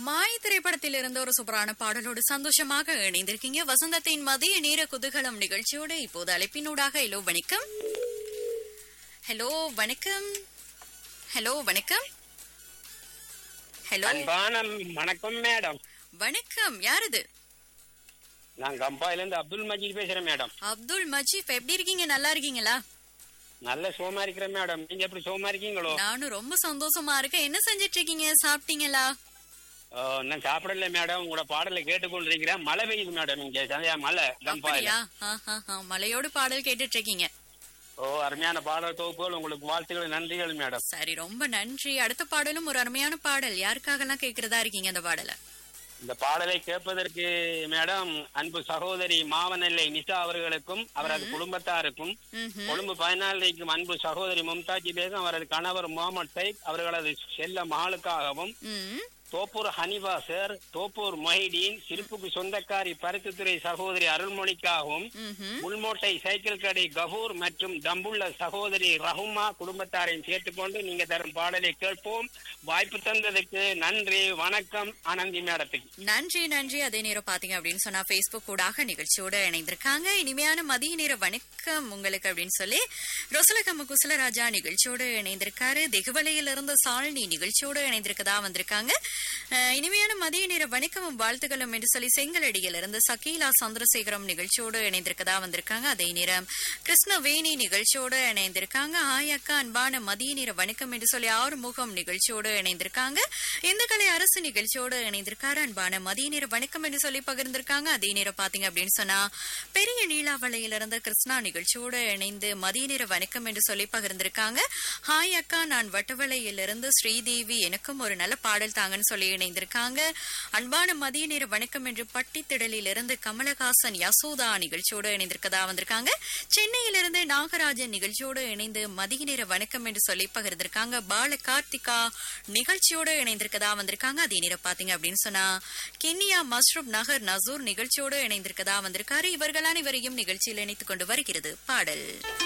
மாய் திரைப்படத்தில் இருந்த ஒரு சூப்பரான பாடலோடு சந்தோஷமாக இணைந்திருக்கீங்க வசந்தத்தின் மதிய நேர குதூகலம் நிகழ்ச்சியோடு இப்போது அழைப்பினூடாக ஹலோ வணக்கம் ஹலோ வணக்கம் ஹலோ வணக்கம் ஹலோ அன்பான வணக்கம் மேடம் வணக்கம் யாரது நான் கம்பாயில இருந்து அப்துல் மஜீத் பேசுறேன் மேடம் அப்துல் மஜீப் எப்படி இருக்கீங்க நல்லா இருக்கீங்களா நல்ல சோமா இருக்கிறேன் மேடம் நீங்க எப்படி சோமா இருக்கீங்களோ நானும் ரொம்ப சந்தோஷமா இருக்கேன் என்ன செஞ்சிட்டு இருக்கீங்க சாப்பிட்டீங்களா ஓ, நான் சாப்பிடல மேடம் உங்களோட பாடலை கேட்டுக்கொண்டிருக்கிறேன் மழை பெய்யுது மேடம் இங்க சரியா மழை கம்பாயில அப்படியா ஆ, ஆ, ஆ, மலையோடு பாடல் கேட்டுட்டு இருக்கீங்க ஓ அருமையான பாடல் தொகுப்புகள் உங்களுக்கு வாழ்த்துக்கள் நன்றிகள் மேடம் சரி ரொம்ப நன்றி அடுத்த பாடலும் ஒரு அருமையான பாடல் யாருக்காகலாம் கேக்குறதா இருக்கீங்க அந்த பாடலை இந்த பாடலை கேட்பதற்கு மேடம் அன்பு சகோதரி மாவனல்லை நிஷா அவர்களுக்கும் அவரது குடும்பத்தாருக்கும் ம்ஹும். கொழும்பு பயனாளிக்கும் அன்பு சகோதரி மும்தாஜி பேகம் அவரது கணவர் முகமது சைப் அவர்களது செல்ல மகளுக்காகவும் ம் தோப்பூர் ஹனிவா சார் தோப்பூர் மொஹிடீன் சிரிப்புக்கு சொந்தக்காரி பருத்தித்துறை சகோதரி அருள்மொழிக்காகவும் ம்ஹும். முள்மோட்டை சைக்கிள் கடை கபூர் மற்றும் தம்புள்ள சகோதரி ரஹுமா குடும்பத்தாரையும் சேர்த்துக்கொண்டு நீங்க தரும் பாடலை கேட்போம் வாய்ப்பு தந்ததுக்கு நன்றி வணக்கம் ஆனந்தி மேடத்துக்கு நன்றி நன்றி அதே நேரம் பாத்தீங்க அப்படின்னு சொன்னா பேஸ்புக் கூடாக நிகழ்ச்சியோட இணைந்திருக்காங்க இனிமையான மதிய நேர வணக்கம் உங்களுக்கு அப்படின்னு சொல்லி ரொசலகம்ம குசலராஜா நிகழ்ச்சியோட இணைந்திருக்காரு திகுவலையில இருந்த சாலினி நிகழ்ச்சியோட இணைந்திருக்கதா வந்திருக்காங்க அஹ், இனிமையான மதிய நேர வணக்கமும் வாழ்த்துக்களும் என்று சொல்லி செங்கலடியில் இருந்து சகீலா சந்திரசேகரம் நிகழ்ச்சியோடு இணைந்திருக்கதா வந்திருக்காங்க அதே நேரம் கிருஷ்ணவேணி நிகழ்ச்சியோடு இணைந்திருக்காங்க ஆயக்கா அன்பான மதிய நேர வணக்கம் என்று சொல்லி ஆறுமுகம் நிகழ்ச்சியோடு இணைந்திருக்காங்க இந்த கலை அரசு நிகழ்ச்சியோடு இணைந்திருக்காரு அன்பான மதிய நேர வணக்கம் என்று சொல்லி பகிர்ந்திருக்காங்க அதே நேரம் பாத்தீங்க அப்படின்னு சொன்னா பெரிய நீலாவளையில இருந்த கிருஷ்ணா நிகழ்ச்சியோடு இணைந்து மதிய நேர வணக்கம் என்று சொல்லி பகிர்ந்திருக்காங்க ஹாய் அக்கா நான் வட்டவளையிலிருந்து இருந்து ஸ்ரீதேவி எனக்கும் ஒரு நல்ல பாடல் தாங்கன்னு சொல்லி இணைந்திருக்காங்க அன்பான மதிய நேர வணக்கம் என்று பட்டித்திடலில் இருந்து கமலஹாசன் யசோதா நிகழ்ச்சியோடு இணைந்திருக்கதா வந்திருக்காங்க சென்னையிலிருந்து நாகராஜன் நிகழ்ச்சியோடு இணைந்து மதிய நேர வணக்கம் என்று சொல்லி பகிர்ந்திருக்காங்க பால கார்த்திகா நிகழ்ச்சியோடு இணைந்திருக்கதா வந்திருக்காங்க அதே நேரம் பாத்தீங்க அப்படின்னு சொன்னா கென்னியா மஸ்ரூப் நகர் நசூர் நிகழ்ச்சியோடு இணைந்திருக்கதா வந்திருக்காரு இவர்கள் அனைவரையும் நிகழ்ச்சியில் இணைத்துக் கொண்டு வருகிறது பாடல்